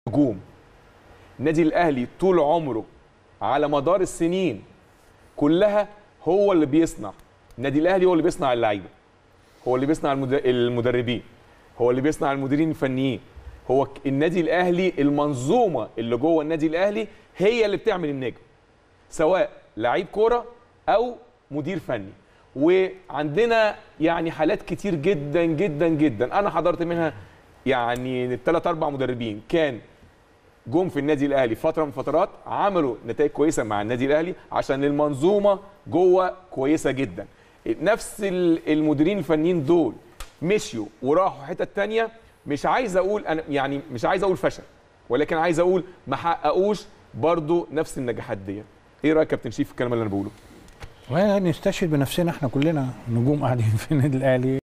نجوم النادي الاهلي طول عمره على مدار السنين كلها هو اللي بيصنع النادي الاهلي هو اللي بيصنع اللعيبه هو اللي بيصنع المد- المدربين هو اللي بيصنع المديرين الفنيين هو ك- النادي الاهلي المنظومه اللي جوه النادي الاهلي هي اللي بتعمل النجم سواء لعيب كوره او مدير فني وعندنا يعني حالات كتير جدا جدا جدا انا حضرت منها يعني ثلاث اربع مدربين كان جم في النادي الاهلي فتره من فترات عملوا نتائج كويسه مع النادي الاهلي عشان المنظومه جوه كويسه جدا نفس ال- المديرين الفنيين دول مشيوا وراحوا حتت تانية مش عايز اقول انا يعني مش عايز اقول فشل ولكن عايز اقول ما حققوش برضو نفس النجاحات دي ايه رايك يا كابتن شيف في الكلام اللي انا بقوله ونستشهد بنفسنا احنا كلنا نجوم قاعدين في النادي الاهلي